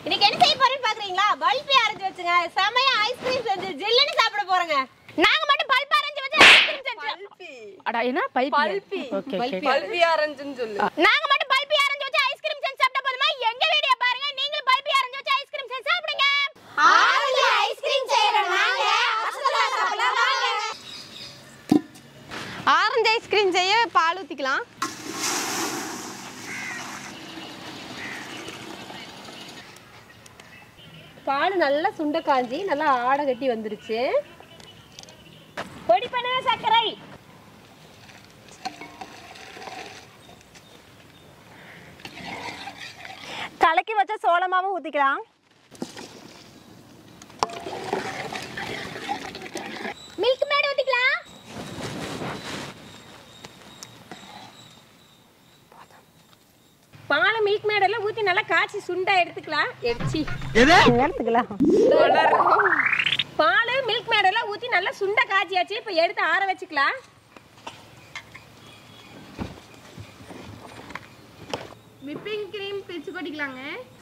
இன்னைக்கு என்ன செய்ய போறேன்னு பாக்குறீங்களா பல்பி அரைஞ்சு வச்சுங்க செமையா ஐஸ்கிரீம் செஞ்சு ஜில்லுன்னு சாப்பிட போறோங்க நாங்க மட்டும் பல்ப் அரைஞ்சு வச்சு ஐஸ்கிரீம் செஞ்சோம் அடா என்ன பல்பி பல்பி. ஓகே ஓகே பல்வி ஆரஞ்சுன்னு சொல்லு நாங்க மட்டும் பல்பி அரைஞ்சு வச்சு ஐஸ்கிரீம் செஞ்சு சாப்பிட்ட போதுமா எங்க வீடியோ பாருங்க நீங்களும் பல்பி அரைஞ்சு வச்சு ஐஸ்கிரீம் செஞ்சு சாப்பிடுங்க ஆரஞ்சு ஐஸ்கிரீம் செய்யறோம் நாங்க ஆரஞ்சு ஐஸ்கிரீம் செய்ய பால் ஊத்திக்கலாம் பால் நல்லா சுண்ட காஞ்சி நல்லா ஆடை கட்டி வந்துருச்சு பொடி பண்ண சர்க்கரை கலக்கி வச்ச சோளமாவும் ஊத்திக்கலாம் மில்க் மேட் ஊத்திக்கலாம் பால் மில்க் மேட் எல்லாம் ஊத்தி நல்லா காய்ச்சி சுண்டா எடுத்துக்கலாம் எடுச்சி எடுத்துக்கலாம் பால் மில்க் மேட் எல்லாம் ஊத்தி நல்லா சுண்ட காய்ச்சியாச்சு இப்போ எடுத்து ஆற வச்சுக்கலாம் விப்பிங் கிரீம் பிரிச்சு கொட்டிக்கலாங்க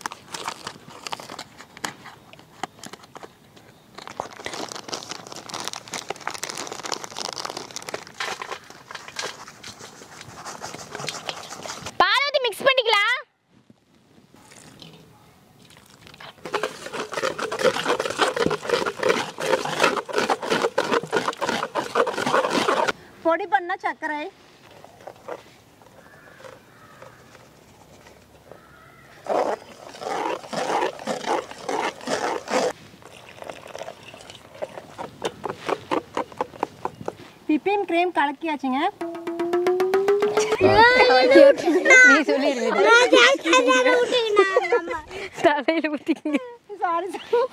பால் ஊத்தி மிக்ஸ் பண்ணிக்கலாம் பொடி பண்ண சர்க்கரை விப்பிங் கிரீம் கலக்கியாச்சுங்க நீ சொல்லிருங்க தலையில ஊத்திங்க சாரி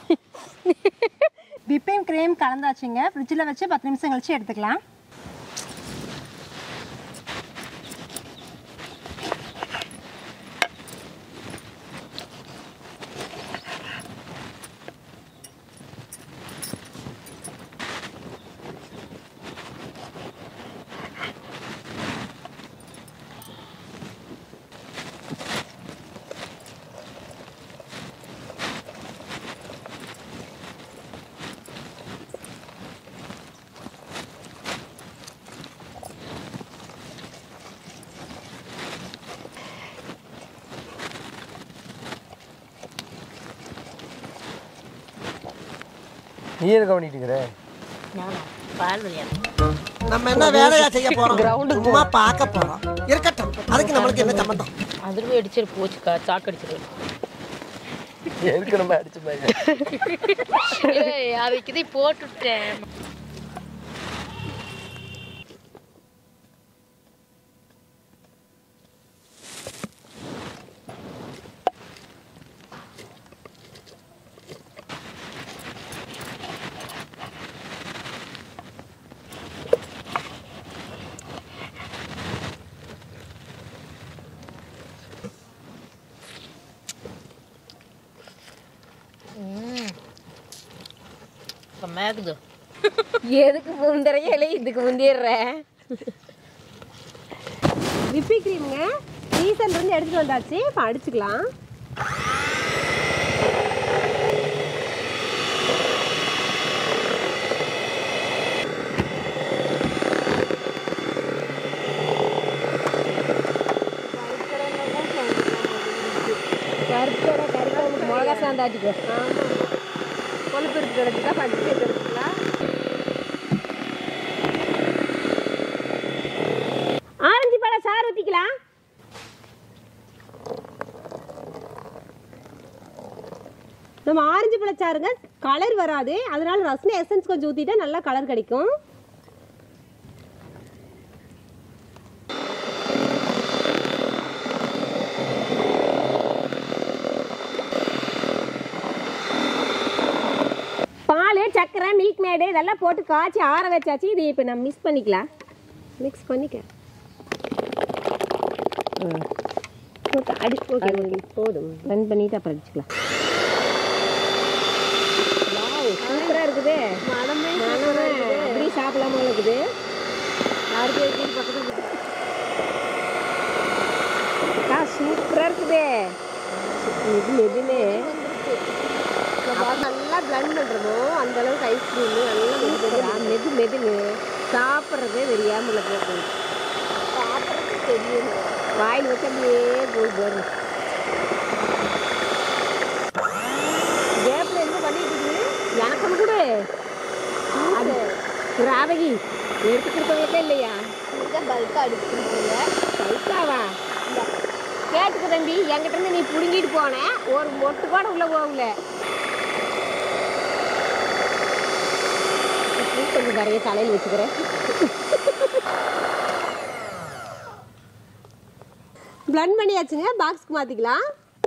விப்பிங் கிரீம் கலந்தாச்சுங்க ஃப்ரிட்ஜில் வச்சு பத்து நிமிஷம் கழிச்சு எடுத்துக்கலாம் நீ என்ன கவனிட்டு இருக்கிற பால் விளையாடு நம்ம என்ன வேலையா செய்ய போறோம் சும்மா பார்க்க போறோம் இருக்கட்டும் அதுக்கு நம்மளுக்கு என்ன சம்பந்தம் அதிர்வே அடிச்சிரு போச்சுக்கா சாக்கு அடிச்சிரு எதுக்கு நம்ம அடிச்சு பாருங்க அதுக்கு இதை போட்டுட்டேன் மேகுது எதுக்கு முந்திரையில இதுக்கு முந்திடுறேன் விப்பி கிரீமுங்க சீசன்ல இருந்து எடுத்துட்டு வந்தாச்சு இப்போ அடிச்சுக்கலாம் கருத்தோட கருத்தோட மிளகா சாந்தாட்டிக்கோ ஆமாம் கொழுப்பு இருக்கு கிடக்குதா பட்டு எடுத்துக்கலாம் ஆரஞ்சு பழ சாறு ஊற்றிக்கலாம் நம்ம ஆரஞ்சு பழச்சாறுங்க கலர் வராது அதனால ரசன எசன்ஸ் கொஞ்சம் ஊற்றிட்டா நல்லா கலர் கிடைக்கும் பால் சக்கரை மில்க் மேடு இதெல்லாம் போட்டு காய்ச்சி ஆற வச்சாச்சு இது இப்போ நம்ம மிக்ஸ் பண்ணிக்கலாம் மிக்ஸ் பண்ணிக்க ம். போட்டு அடி ஓகே ஓகே போதும் ரன் பண்ணிட்டு அப்புறம் அடிச்சுக்கலாம் சூப்பராக இருக்குது மனமே அப்படி சாப்பிடலாமா இருக்குது அக்கா சூப்பராக இருக்குது இது எதுன்னு நல்லா பிளண்ட் பண்ணுறமோ அந்த அளவுக்கு ஐஸ்கிரீம் நல்லா மெது மெது மெதுன்னு சாப்பிட்றதே தெரியாமல் போகுது சாப்பிட்றது தெரியும் வாயில் வச்சு அப்படியே போய் வரும் கேப்பில் என்ன பண்ணிட்டு இருக்குது எனக்கு ஒன்று கொடு அது ராவகி எடுத்து கொடுத்தவங்களுக்கே இல்லையா பல்காக எடுத்துருக்கீங்க பல்காவா கேட்டுக்கு தம்பி என்கிட்ட இருந்து நீ புடுங்கிட்டு போன ஒரு மொட்டு கூட உள்ள போகல கொஞ்சம் நிறைய தலையில் வச்சுக்கிறேன் பிளண்ட் பண்ணியாச்சுங்க பாக்ஸ்க்கு மாற்றிக்கலாம்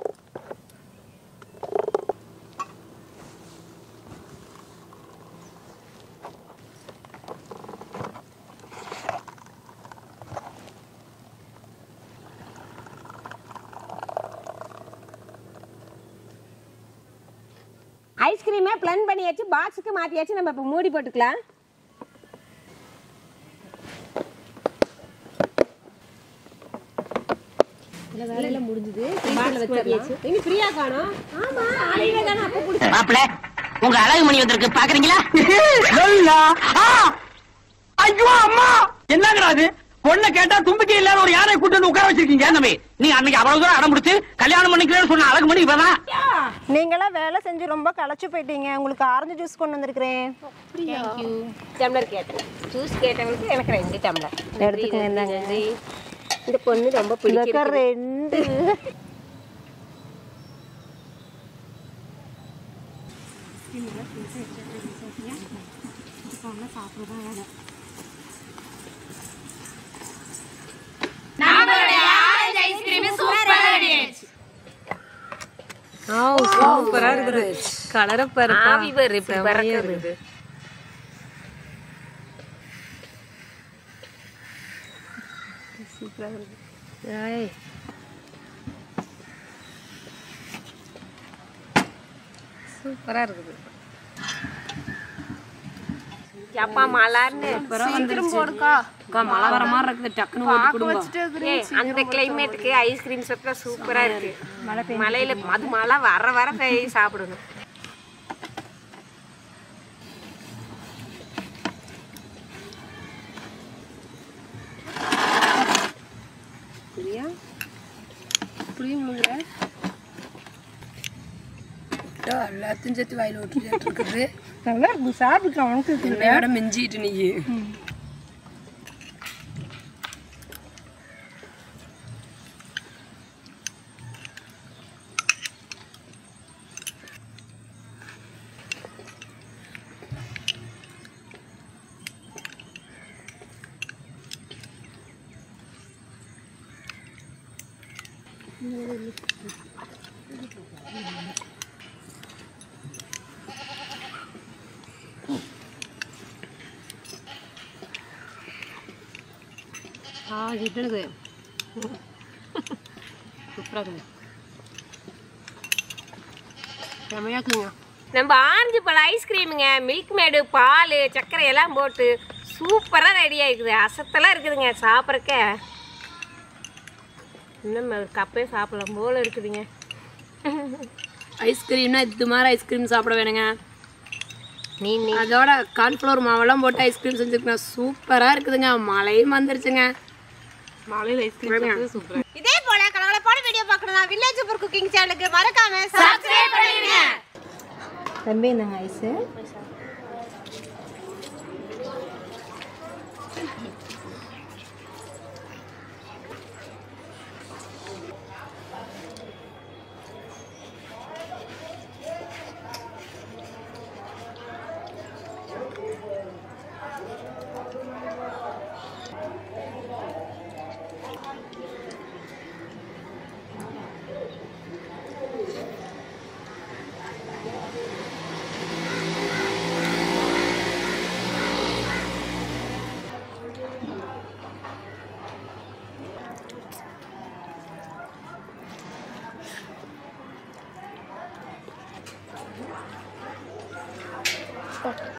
ஐஸ்கிரீமை பிளன் பண்ணியாச்சு பாக்ஸுக்கு மாற்றியாச்சு நம்ம இப்போ மூடி போட்டுக்கலாம் வேலையெல்லாம் முடிஞ்சுது இனி ஃப்ரீயா காணும் ஆமா ஆலையில தானே அப்போ பிடிச்சி மாப்பிள உங்க அழகு மணி வந்திருக்கு பாக்குறீங்களா ஐயோ அம்மா என்னங்கடா அது பொண்ணை கேட்டா தும்பிக்கை இல்லாத ஒரு யாரை கூட்டு வந்து உட்கார வச்சிருக்கீங்க தம்பி நீ அன்னைக்கு அவ்வளவு தூரம் அடம் முடிச்சு கல்யாணம் பண்ணிக்கிறேன்னு சொன்ன அழகு மணி இப்பதான் நீங்களாம் வேலை செஞ்சு ரொம்ப களைச்சு போயிட்டீங்க உங்களுக்கு ஆரஞ்சு ஜூஸ் கொண்டு வந்திருக்கிறேன் டம்ளர் கேட்டேன் ஜூஸ் கேட்டவங்களுக்கு எனக்கு ரெண்டு டம்ளர் எடுத்துக்கங்க என்னங்க இந்த பொண்ணு ரொம்ப பிடிக்கும் ரெண்டு சூப்பரா இருக்குது கலர பருப்பா ஆவி வரு இப்படி பறக்குது ஏய், சூப்பரா இருக்குது அப்பா மலார்னு சீக்கிரம் போடுக்கா மழை வர மாதிரி இருக்குது டக்குன்னு ஓட்டு கொடுங்க ஏய், அந்த கிளைமேட்டுக்கு ஐஸ்கிரீம் சாப்பிட்டா சூப்பரா இருக்கு மலையில அது மழை வர வர போய் சாப்பிடணும் எல்லாத்தையும் சேர்த்து வாயில விட்டு இருக்குது நல்லா இருக்கும் சாப்பிட்டு அவனுக்கு என்னையோட மிஞ்சிட்டு நீ ஆ ஜிட்டுனுக்கு சூப்பராக இருக்குது செமையாக இருக்குங்க நம்ம ஆரஞ்சு பழம் ஐஸ்கிரீமுங்க மில்க் மேடு பால் சர்க்கரை எல்லாம் போட்டு சூப்பராக ரெடி ஆகிக்குது அசத்தெல்லாம் இருக்குதுங்க சாப்பிட்றக்க இன்னும் ஒரு கப்பே சாப்பிடலாம் போல இருக்குதுங்க ஐஸ்கிரீம்னா இது மாதிரி ஐஸ்கிரீம் சாப்பிட வேணுங்க நீ நீ அதோட கார்ன்ஃப்ளவர் மாவெல்லாம் போட்டு ஐஸ்கிரீம் செஞ்சுருக்கேன் சூப்பராக இருக்குதுங்க மழையும் வந்துருச்சுங்க மழையில் ஐஸ்கிரீம் சூப்பராக இதே போல கலகலப்பான வீடியோ பார்க்கணும்னா வில்லேஜ் சூப்பர் குக்கிங் சேனலுக்கு மறக்காம சப்ஸ்கிரைப் பண்ணிடுங்க தம்பி என்னங்க ஐஸு